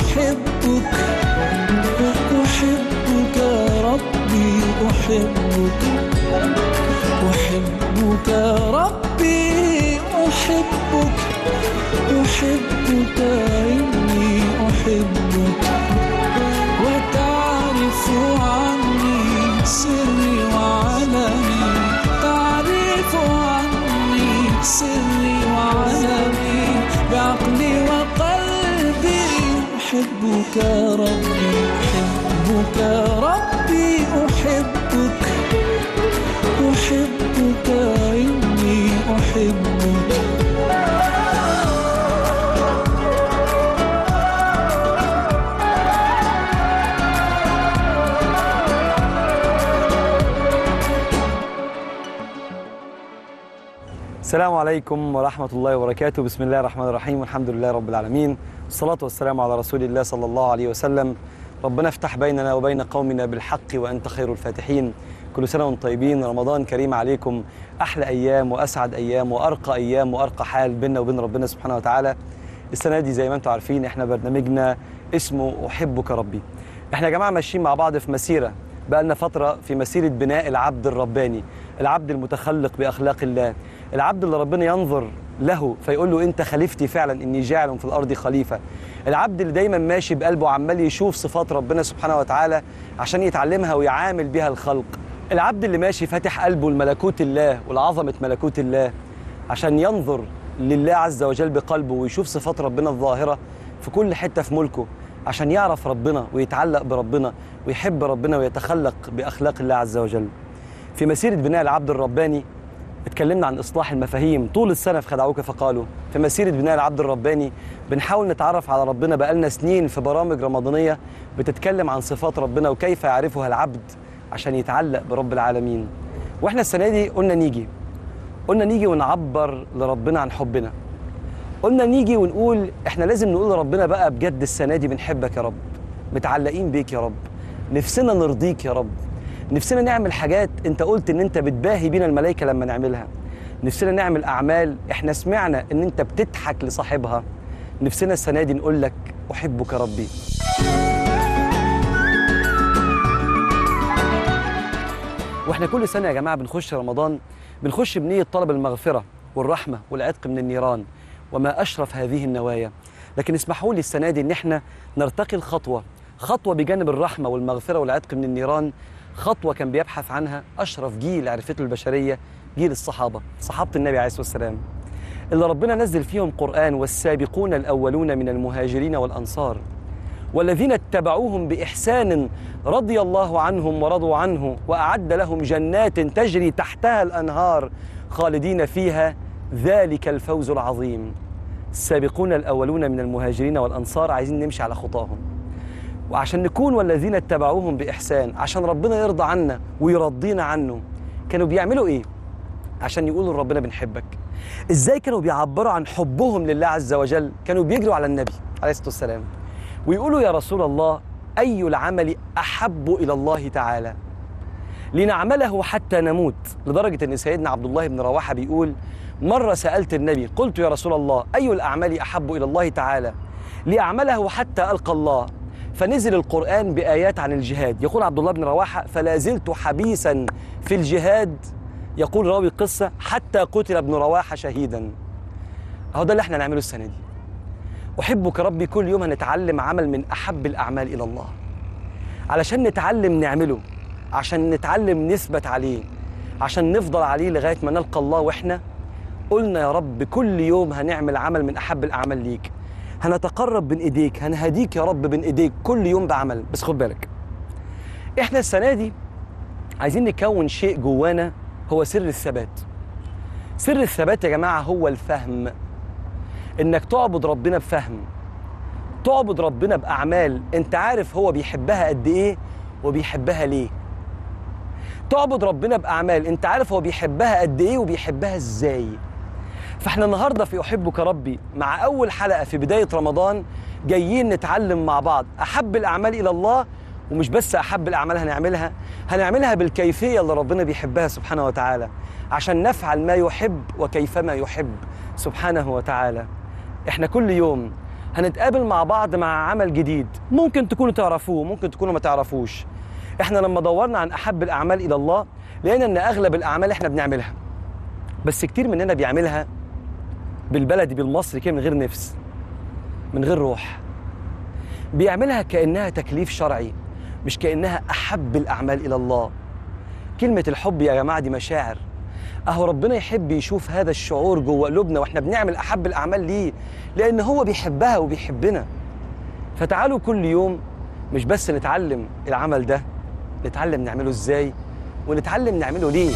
أحبك أحبك ربي أحبك أحبك ربي أحبك أحبك إني أحبك وتعرف عني سري وعلمي تعرف عني سري وعلمي بعقلي وقلبي أحبك ربي أحبك ربي أحبك أحبك إني أحبك السلام عليكم ورحمة الله وبركاته بسم الله الرحمن الرحيم والحمد لله رب العالمين والصلاة والسلام على رسول الله صلى الله عليه وسلم ربنا افتح بيننا وبين قومنا بالحق وأنت خير الفاتحين كل سنة وانتم طيبين رمضان كريم عليكم أحلى أيام وأسعد أيام وأرقى أيام وأرقى حال بيننا وبين ربنا سبحانه وتعالى السنة دي زي ما انتم عارفين احنا برنامجنا اسمه أحبك ربي احنا يا جماعة ماشيين مع بعض في مسيرة بقالنا فترة في مسيرة بناء العبد الرباني العبد المتخلق بأخلاق الله العبد اللي ربنا ينظر له فيقول له انت خليفتي فعلا اني جاعل في الارض خليفه العبد اللي دايما ماشي بقلبه عمال يشوف صفات ربنا سبحانه وتعالى عشان يتعلمها ويعامل بها الخلق العبد اللي ماشي فاتح قلبه لملكوت الله ولعظمه ملكوت الله عشان ينظر لله عز وجل بقلبه ويشوف صفات ربنا الظاهره في كل حته في ملكه عشان يعرف ربنا ويتعلق بربنا ويحب ربنا ويتخلق باخلاق الله عز وجل في مسيره بناء العبد الرباني اتكلمنا عن اصلاح المفاهيم طول السنه في خدعوك فقالوا في مسيره بناء العبد الرباني بنحاول نتعرف على ربنا بقالنا سنين في برامج رمضانيه بتتكلم عن صفات ربنا وكيف يعرفها العبد عشان يتعلق برب العالمين واحنا السنه دي قلنا نيجي قلنا نيجي ونعبر لربنا عن حبنا قلنا نيجي ونقول احنا لازم نقول لربنا بقى بجد السنه دي بنحبك يا رب متعلقين بيك يا رب نفسنا نرضيك يا رب نفسنا نعمل حاجات انت قلت ان انت بتباهي بينا الملائكه لما نعملها نفسنا نعمل اعمال احنا سمعنا ان انت بتضحك لصاحبها نفسنا السنه دي نقول لك احبك ربي واحنا كل سنه يا جماعه بنخش رمضان بنخش بنيه طلب المغفره والرحمه والعتق من النيران وما اشرف هذه النوايا لكن اسمحوا لي السنه دي ان احنا نرتقي الخطوه خطوه بجانب الرحمه والمغفره والعتق من النيران خطوة كان بيبحث عنها أشرف جيل عرفته البشرية جيل الصحابة صحابة النبي عليه الصلاة والسلام اللي ربنا نزل فيهم قرآن والسابقون الأولون من المهاجرين والأنصار والذين اتبعوهم بإحسان رضي الله عنهم ورضوا عنه وأعد لهم جنات تجري تحتها الأنهار خالدين فيها ذلك الفوز العظيم السابقون الأولون من المهاجرين والأنصار عايزين نمشي على خطاهم وعشان نكون والذين اتبعوهم بإحسان عشان ربنا يرضى عنا ويرضينا عنه كانوا بيعملوا إيه؟ عشان يقولوا لربنا بنحبك إزاي كانوا بيعبروا عن حبهم لله عز وجل كانوا بيجروا على النبي عليه الصلاة والسلام ويقولوا يا رسول الله أي العمل أحب إلى الله تعالى لنعمله حتى نموت لدرجة أن سيدنا عبد الله بن رواحة بيقول مرة سألت النبي قلت يا رسول الله أي الأعمال أحب إلى الله تعالى لأعمله حتى ألقى الله فنزل القرآن بآيات عن الجهاد يقول عبد الله بن رواحة فلا زلت حبيسا في الجهاد يقول راوي القصة حتى قتل ابن رواحة شهيدا أهو ده اللي احنا نعمله السنة دي أحبك ربي كل يوم هنتعلم عمل من أحب الأعمال إلى الله علشان نتعلم نعمله عشان نتعلم نثبت عليه عشان نفضل عليه لغاية ما نلقى الله وإحنا قلنا يا رب كل يوم هنعمل عمل من أحب الأعمال ليك هنتقرب بين ايديك هنهديك يا رب بين ايديك كل يوم بعمل بس خد بالك احنا السنه دي عايزين نكون شيء جوانا هو سر الثبات سر الثبات يا جماعه هو الفهم انك تعبد ربنا بفهم تعبد ربنا باعمال انت عارف هو بيحبها قد ايه وبيحبها ليه تعبد ربنا باعمال انت عارف هو بيحبها قد ايه وبيحبها ازاي فاحنا النهارده في احبك ربي مع اول حلقه في بدايه رمضان جايين نتعلم مع بعض احب الاعمال الى الله ومش بس احب الاعمال هنعملها هنعملها بالكيفيه اللي ربنا بيحبها سبحانه وتعالى عشان نفعل ما يحب وكيفما يحب سبحانه وتعالى احنا كل يوم هنتقابل مع بعض مع عمل جديد ممكن تكونوا تعرفوه ممكن تكونوا ما تعرفوش احنا لما دورنا عن احب الاعمال الى الله لقينا ان اغلب الاعمال احنا بنعملها بس كتير مننا بيعملها بالبلدي بالمصري كده من غير نفس من غير روح بيعملها كانها تكليف شرعي مش كانها احب الاعمال الى الله كلمه الحب يا جماعه دي مشاعر اهو ربنا يحب يشوف هذا الشعور جوه قلوبنا واحنا بنعمل احب الاعمال ليه لان هو بيحبها وبيحبنا فتعالوا كل يوم مش بس نتعلم العمل ده نتعلم نعمله ازاي ونتعلم نعمله ليه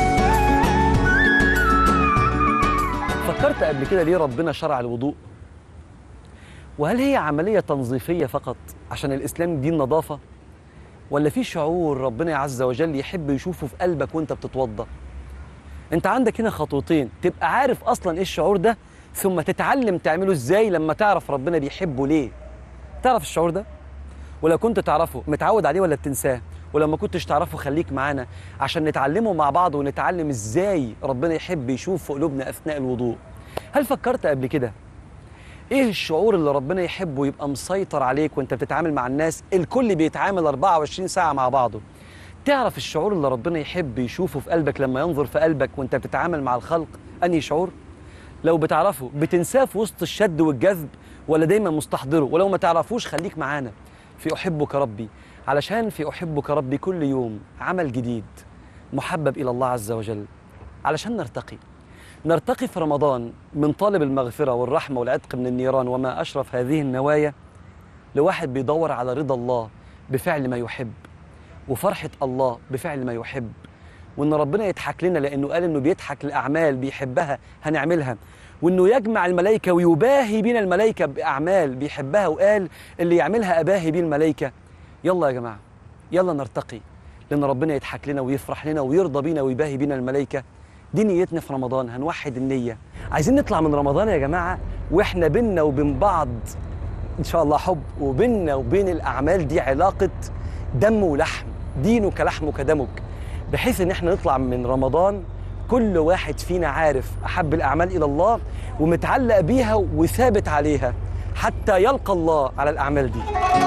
فكرت قبل كده ليه ربنا شرع الوضوء وهل هي عملية تنظيفية فقط عشان الإسلام دين نظافة ولا في شعور ربنا عز وجل يحب يشوفه في قلبك وانت بتتوضى انت عندك هنا خطوتين تبقى عارف اصلا ايه الشعور ده ثم تتعلم تعمله ازاي لما تعرف ربنا بيحبه ليه تعرف الشعور ده ولو كنت تعرفه متعود عليه ولا بتنساه ولما كنتش تعرفه خليك معانا عشان نتعلمه مع بعض ونتعلم ازاي ربنا يحب يشوف في قلوبنا اثناء الوضوء هل فكرت قبل كده ايه الشعور اللي ربنا يحبه يبقى مسيطر عليك وانت بتتعامل مع الناس الكل بيتعامل 24 ساعة مع بعضه تعرف الشعور اللي ربنا يحب يشوفه في قلبك لما ينظر في قلبك وانت بتتعامل مع الخلق انهي شعور لو بتعرفه بتنساه في وسط الشد والجذب ولا دايما مستحضره ولو ما تعرفوش خليك معانا في احبك ربي علشان في احبك ربي كل يوم عمل جديد محبب الى الله عز وجل علشان نرتقي نرتقي في رمضان من طالب المغفرة والرحمة والعتق من النيران وما أشرف هذه النوايا لواحد بيدور على رضا الله بفعل ما يحب وفرحة الله بفعل ما يحب وإن ربنا يضحك لنا لأنه قال إنه بيضحك لأعمال بيحبها هنعملها وإنه يجمع الملائكة ويباهي بينا الملائكة بأعمال بيحبها وقال اللي يعملها أباهي بيه الملائكة يلا يا جماعة يلا نرتقي لأن ربنا يضحك لنا ويفرح لنا ويرضى بينا ويباهي بينا الملائكة دي نيتنا في رمضان هنوحد النية عايزين نطلع من رمضان يا جماعة واحنا بينا وبين بعض ان شاء الله حب وبيننا وبين الاعمال دي علاقة دم ولحم دينك لحمك دمك بحيث ان احنا نطلع من رمضان كل واحد فينا عارف احب الاعمال الى الله ومتعلق بيها وثابت عليها حتى يلقى الله على الاعمال دي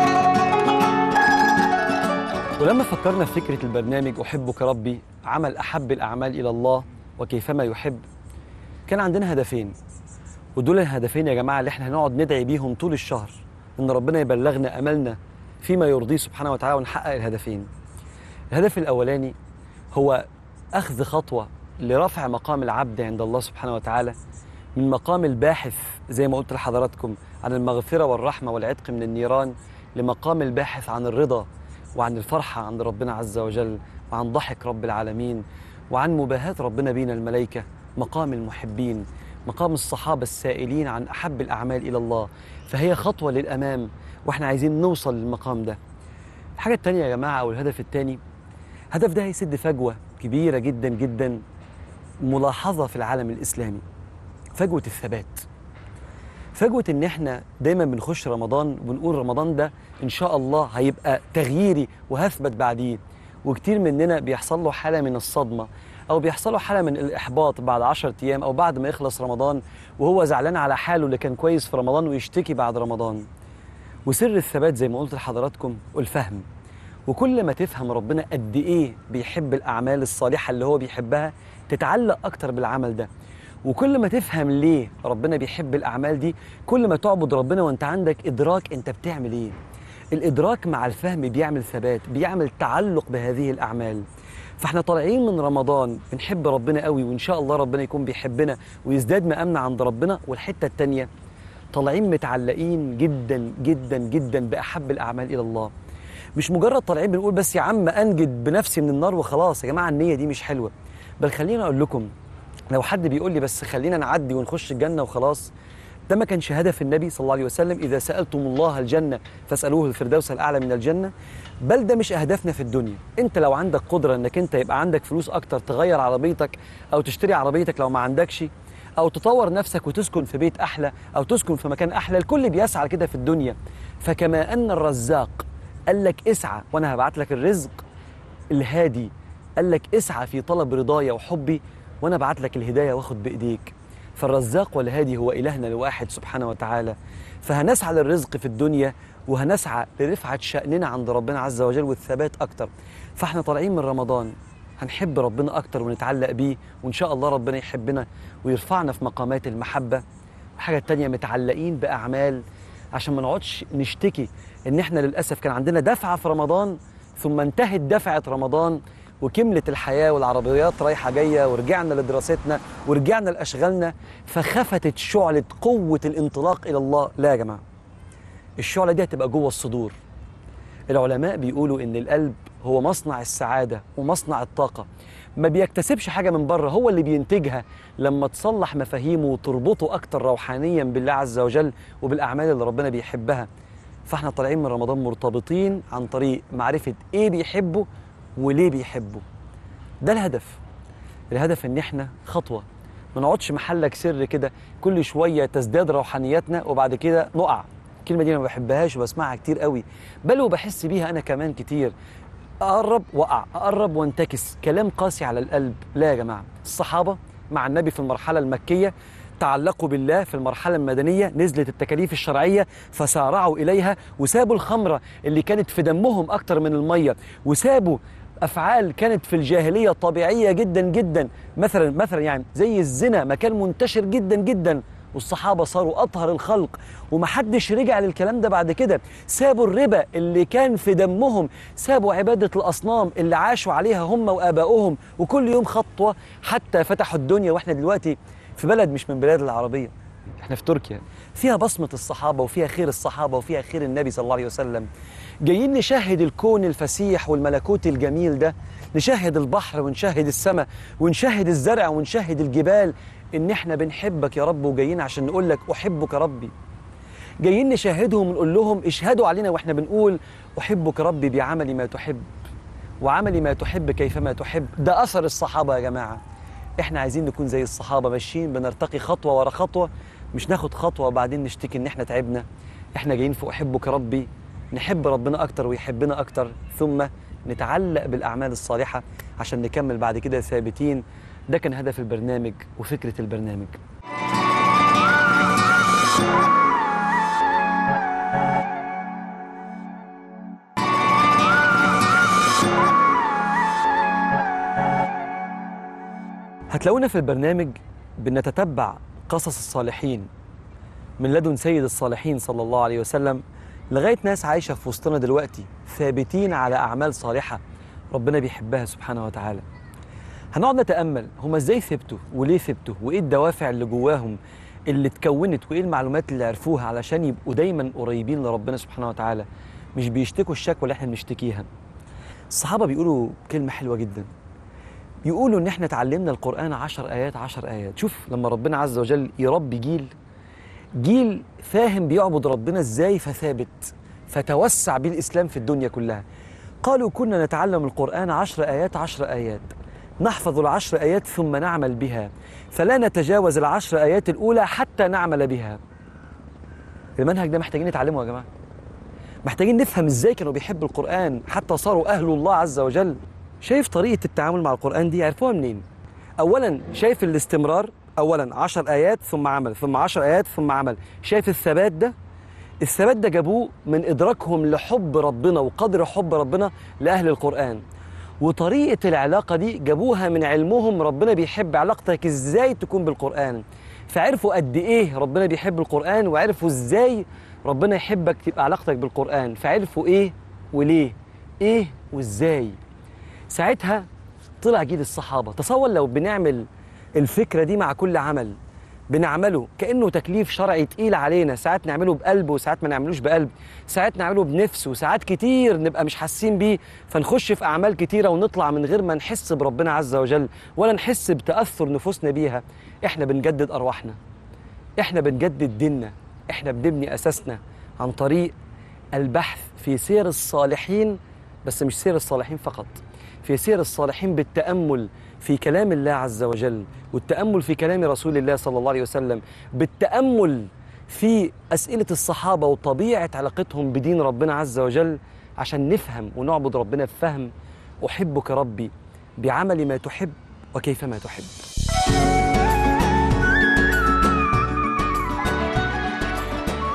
ولما فكرنا في فكرة البرنامج أحبك ربي عمل أحب الأعمال إلى الله وكيفما يحب كان عندنا هدفين ودول الهدفين يا جماعة اللي احنا هنقعد ندعي بيهم طول الشهر إن ربنا يبلغنا أملنا فيما يرضيه سبحانه وتعالى ونحقق الهدفين الهدف الأولاني هو أخذ خطوة لرفع مقام العبد عند الله سبحانه وتعالى من مقام الباحث زي ما قلت لحضراتكم عن المغفرة والرحمة والعتق من النيران لمقام الباحث عن الرضا وعن الفرحة عند ربنا عز وجل وعن ضحك رب العالمين وعن مباهاة ربنا بين الملائكة مقام المحبين مقام الصحابة السائلين عن أحب الأعمال إلى الله فهي خطوة للأمام وإحنا عايزين نوصل للمقام ده الحاجة التانية يا جماعة أو الهدف التاني الهدف ده هيسد فجوة كبيرة جدا جدا ملاحظة في العالم الإسلامي فجوة الثبات فجوة إن إحنا دايما بنخش رمضان وبنقول رمضان ده إن شاء الله هيبقى تغييري وهثبت بعديه وكتير مننا بيحصل له حالة من الصدمة أو بيحصل له حالة من الإحباط بعد عشرة أيام أو بعد ما يخلص رمضان وهو زعلان على حاله اللي كان كويس في رمضان ويشتكي بعد رمضان وسر الثبات زي ما قلت لحضراتكم الفهم وكل ما تفهم ربنا قد إيه بيحب الأعمال الصالحة اللي هو بيحبها تتعلق أكتر بالعمل ده وكل ما تفهم ليه ربنا بيحب الأعمال دي كل ما تعبد ربنا وانت عندك إدراك انت بتعمل ايه الإدراك مع الفهم بيعمل ثبات بيعمل تعلق بهذه الأعمال فاحنا طالعين من رمضان بنحب ربنا قوي وإن شاء الله ربنا يكون بيحبنا ويزداد مقامنا عند ربنا والحتة التانية طالعين متعلقين جدا جدا جدا بأحب الأعمال إلى الله مش مجرد طالعين بنقول بس يا عم أنجد بنفسي من النار وخلاص يا جماعة النية دي مش حلوة بل خلينا أقول لكم لو حد بيقول لي بس خلينا نعدي ونخش الجنة وخلاص ده ما كانش هدف النبي صلى الله عليه وسلم إذا سألتم الله الجنة فاسألوه الفردوس الأعلى من الجنة بل ده مش أهدافنا في الدنيا أنت لو عندك قدرة أنك أنت يبقى عندك فلوس أكتر تغير عربيتك أو تشتري عربيتك لو ما عندكش أو تطور نفسك وتسكن في بيت أحلى أو تسكن في مكان أحلى الكل بيسعى كده في الدنيا فكما أن الرزاق قال لك اسعى وأنا هبعت لك الرزق الهادي قال لك اسعى في طلب رضايا وحبي وانا ابعت لك الهدايه واخد بايديك فالرزاق والهادي هو إلهنا الواحد سبحانه وتعالى فهنسعى للرزق في الدنيا وهنسعى لرفعة شأننا عند ربنا عز وجل والثبات أكتر فاحنا طالعين من رمضان هنحب ربنا أكتر ونتعلق بيه وإن شاء الله ربنا يحبنا ويرفعنا في مقامات المحبة الحاجة التانية متعلقين بأعمال عشان ما نقعدش نشتكي إن إحنا للأسف كان عندنا دفعة في رمضان ثم انتهت دفعة رمضان وكملت الحياة والعربيات رايحة جاية ورجعنا لدراستنا ورجعنا لأشغالنا فخفتت شعلة قوة الانطلاق إلى الله لا يا جماعة الشعلة دي هتبقى جوه الصدور العلماء بيقولوا إن القلب هو مصنع السعادة ومصنع الطاقة ما بيكتسبش حاجة من بره هو اللي بينتجها لما تصلح مفاهيمه وتربطه أكتر روحانيا بالله عز وجل وبالأعمال اللي ربنا بيحبها فاحنا طالعين من رمضان مرتبطين عن طريق معرفة إيه بيحبه وليه بيحبه ده الهدف الهدف ان احنا خطوه ما نقعدش محلك سر كده كل شويه تزداد روحانياتنا وبعد كده نقع الكلمه دي أنا ما بحبهاش وبسمعها كتير قوي بل وبحس بيها انا كمان كتير اقرب واقع اقرب وانتكس كلام قاسي على القلب لا يا جماعه الصحابه مع النبي في المرحله المكيه تعلقوا بالله في المرحلة المدنية نزلت التكاليف الشرعية فسارعوا إليها وسابوا الخمرة اللي كانت في دمهم أكتر من المية وسابوا افعال كانت في الجاهليه طبيعيه جدا جدا مثلا مثلا يعني زي الزنا ما كان منتشر جدا جدا والصحابه صاروا اطهر الخلق ومحدش رجع للكلام ده بعد كده سابوا الربا اللي كان في دمهم سابوا عباده الاصنام اللي عاشوا عليها هم وابائهم وكل يوم خطوه حتى فتحوا الدنيا واحنا دلوقتي في بلد مش من بلاد العربيه احنا في تركيا فيها بصمه الصحابه وفيها خير الصحابه وفيها خير النبي صلى الله عليه وسلم جايين نشاهد الكون الفسيح والملكوت الجميل ده نشاهد البحر ونشاهد السماء ونشاهد الزرع ونشاهد الجبال ان احنا بنحبك يا رب وجايين عشان نقول لك احبك ربي جايين نشاهدهم ونقول لهم اشهدوا علينا واحنا بنقول احبك ربي بعمل ما تحب وعمل ما تحب كيفما تحب ده اثر الصحابه يا جماعه احنا عايزين نكون زي الصحابه ماشيين بنرتقي خطوه ورا خطوه مش ناخد خطوه وبعدين نشتكي ان احنا تعبنا احنا جايين في احبك ربي نحب ربنا أكتر ويحبنا أكتر ثم نتعلق بالأعمال الصالحة عشان نكمل بعد كده ثابتين ده كان هدف البرنامج وفكرة البرنامج هتلاقونا في البرنامج بنتتبع قصص الصالحين من لدن سيد الصالحين صلى الله عليه وسلم لغايه ناس عايشه في وسطنا دلوقتي ثابتين على اعمال صالحه ربنا بيحبها سبحانه وتعالى. هنقعد نتامل هما ازاي ثبتوا وليه ثبتوا وايه الدوافع اللي جواهم اللي اتكونت وايه المعلومات اللي عرفوها علشان يبقوا دايما قريبين لربنا سبحانه وتعالى مش بيشتكوا الشكوى اللي احنا بنشتكيها. الصحابه بيقولوا كلمه حلوه جدا. يقولوا ان احنا اتعلمنا القران عشر ايات عشر ايات شوف لما ربنا عز وجل يربي جيل جيل فاهم بيعبد ربنا ازاي فثابت فتوسع بيه الاسلام في الدنيا كلها قالوا كنا نتعلم القران عشر ايات عشر ايات نحفظ العشر ايات ثم نعمل بها فلا نتجاوز العشر ايات الاولى حتى نعمل بها المنهج ده محتاجين نتعلمه يا جماعه محتاجين نفهم ازاي كانوا بيحبوا القران حتى صاروا اهل الله عز وجل شايف طريقه التعامل مع القران دي عرفوها منين اولا شايف الاستمرار اولا عشر ايات ثم عمل ثم عشر ايات ثم عمل شايف الثبات ده الثبات ده جابوه من ادراكهم لحب ربنا وقدر حب ربنا لاهل القران وطريقه العلاقه دي جابوها من علمهم ربنا بيحب علاقتك ازاي تكون بالقران فعرفوا قد ايه ربنا بيحب القران وعرفوا ازاي ربنا يحبك تبقى علاقتك بالقران فعرفوا ايه وليه ايه وازاي ساعتها طلع جيل الصحابه تصور لو بنعمل الفكره دي مع كل عمل بنعمله كانه تكليف شرعي تقيل علينا ساعات نعمله بقلب وساعات ما نعملوش بقلب ساعات نعمله بنفس وساعات كتير نبقى مش حاسين بيه فنخش في اعمال كتيره ونطلع من غير ما نحس بربنا عز وجل ولا نحس بتاثر نفوسنا بيها احنا بنجدد ارواحنا احنا بنجدد ديننا احنا بنبني اساسنا عن طريق البحث في سير الصالحين بس مش سير الصالحين فقط في سير الصالحين بالتامل في كلام الله عز وجل والتامل في كلام رسول الله صلى الله عليه وسلم بالتامل في اسئله الصحابه وطبيعه علاقتهم بدين ربنا عز وجل عشان نفهم ونعبد ربنا بفهم احبك ربي بعمل ما تحب وكيفما تحب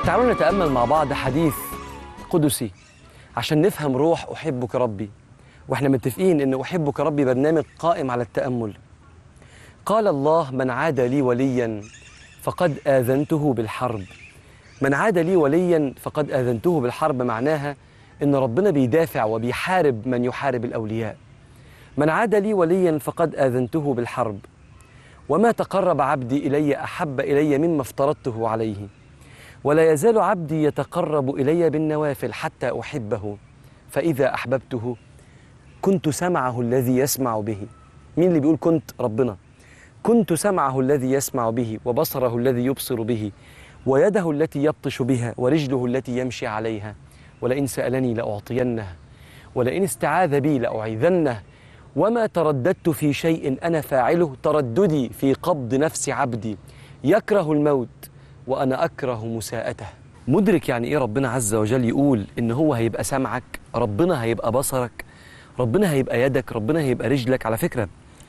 تعالوا نتأمل مع بعض حديث قدسي عشان نفهم روح أحبك ربي واحنا متفقين ان أحبك ربي برنامج قائم على التأمل قال الله من عاد لي وليا فقد آذنته بالحرب من عاد لي وليا فقد آذنته بالحرب معناها ان ربنا بيدافع وبيحارب من يحارب الأولياء من عاد لي وليا فقد آذنته بالحرب وما تقرب عبدي إلي أحب إلي مما افترضته عليه ولا يزال عبدي يتقرب الي بالنوافل حتى احبه فاذا احببته كنت سمعه الذي يسمع به مين اللي بيقول كنت ربنا كنت سمعه الذي يسمع به وبصره الذي يبصر به ويده التي يبطش بها ورجله التي يمشي عليها ولئن سالني لاعطينه ولئن استعاذ بي لاعيذنه وما ترددت في شيء انا فاعله ترددي في قبض نفس عبدي يكره الموت وانا اكره مساءته مدرك يعني ايه ربنا عز وجل يقول ان هو هيبقى سمعك ربنا هيبقى بصرك ربنا هيبقى يدك ربنا هيبقى رجلك على فكره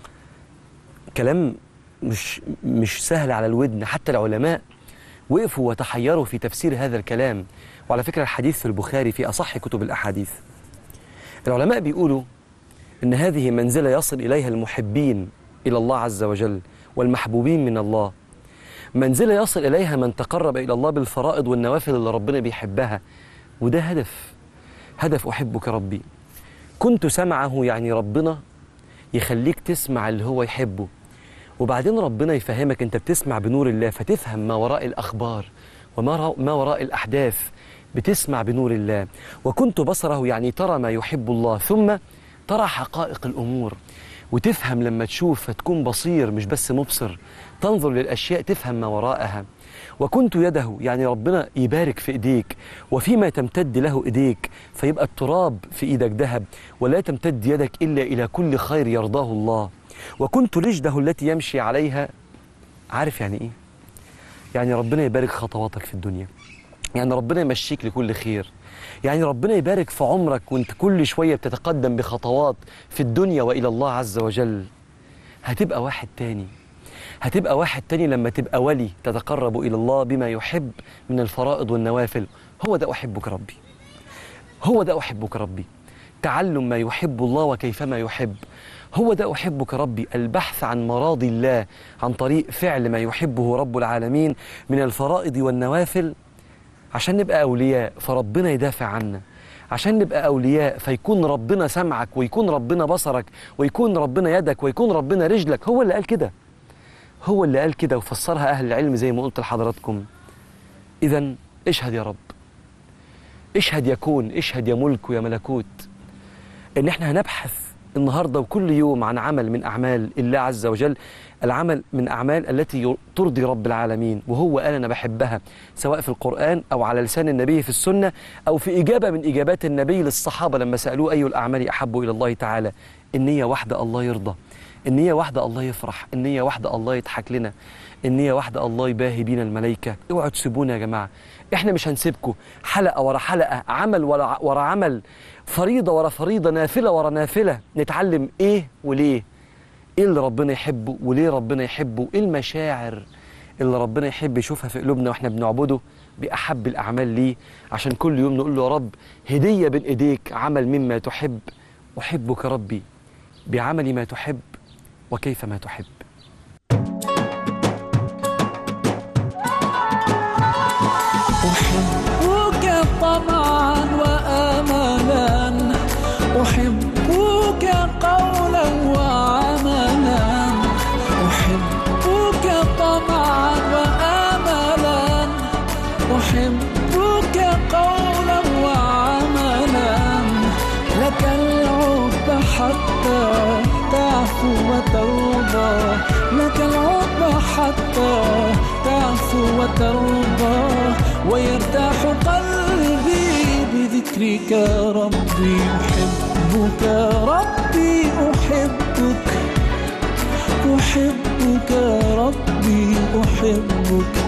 كلام مش مش سهل على الودن حتى العلماء وقفوا وتحيروا في تفسير هذا الكلام وعلى فكره الحديث في البخاري في اصح كتب الاحاديث العلماء بيقولوا ان هذه منزله يصل اليها المحبين الى الله عز وجل والمحبوبين من الله منزلة يصل إليها من تقرب إلى الله بالفرائض والنوافل اللي ربنا بيحبها وده هدف هدف أحبك ربي كنت سمعه يعني ربنا يخليك تسمع اللي هو يحبه وبعدين ربنا يفهمك أنت بتسمع بنور الله فتفهم ما وراء الأخبار وما ما وراء الأحداث بتسمع بنور الله وكنت بصره يعني ترى ما يحب الله ثم ترى حقائق الأمور وتفهم لما تشوف فتكون بصير مش بس مبصر تنظر للأشياء تفهم ما وراءها وكنت يده يعني ربنا يبارك في إيديك وفيما تمتد له إيديك فيبقى التراب في إيدك ذهب ولا تمتد يدك إلا إلى كل خير يرضاه الله وكنت رجله التي يمشي عليها عارف يعني إيه؟ يعني ربنا يبارك خطواتك في الدنيا يعني ربنا يمشيك لكل خير يعني ربنا يبارك في عمرك وانت كل شوية بتتقدم بخطوات في الدنيا وإلى الله عز وجل هتبقى واحد تاني هتبقى واحد تاني لما تبقى ولي تتقرب إلى الله بما يحب من الفرائض والنوافل هو ده أحبك ربي هو ده أحبك ربي تعلم ما يحب الله وكيفما يحب هو ده أحبك ربي البحث عن مراضي الله عن طريق فعل ما يحبه رب العالمين من الفرائض والنوافل عشان نبقى أولياء فربنا يدافع عنا عشان نبقى أولياء فيكون ربنا سمعك ويكون ربنا بصرك ويكون ربنا يدك ويكون ربنا رجلك هو اللي قال كده هو اللي قال كده وفسرها أهل العلم زي ما قلت لحضراتكم إذا اشهد يا رب اشهد يا كون اشهد يا ملك ويا ملكوت إن احنا هنبحث النهارده وكل يوم عن عمل من أعمال الله عز وجل العمل من أعمال التي ترضي رب العالمين وهو قال أنا بحبها سواء في القرآن أو على لسان النبي في السنة أو في إجابة من إجابات النبي للصحابة لما سألوه أي الأعمال أحب إلى الله تعالى النية واحدة الله يرضى النية واحدة الله يفرح النية واحدة الله يضحك لنا النية واحدة الله يباهي بينا الملائكة اوعوا تسيبونا يا جماعة احنا مش هنسيبكم حلقة ورا حلقة عمل ورا, ورا عمل فريضة ورا فريضة نافلة ورا نافلة نتعلم ايه وليه ايه اللي ربنا يحبه وليه ربنا يحبه ايه المشاعر اللي ربنا يحب يشوفها في قلوبنا واحنا بنعبده بأحب الأعمال ليه عشان كل يوم نقول له يا رب هدية بين إيديك عمل مما تحب أحبك ربي بعمل ما تحب وكيف ما تحب أحبك طمعا وأملا أحبك قولا وعملا أحبك طمعا وأملا أحبك قولا وعملا لك العب حتى تعفو وترضى لك العب حتى تعفو وترضى ويرتاح قلبي بذكرك ربي أحبك ربي أحبك أحبك ربي أحبك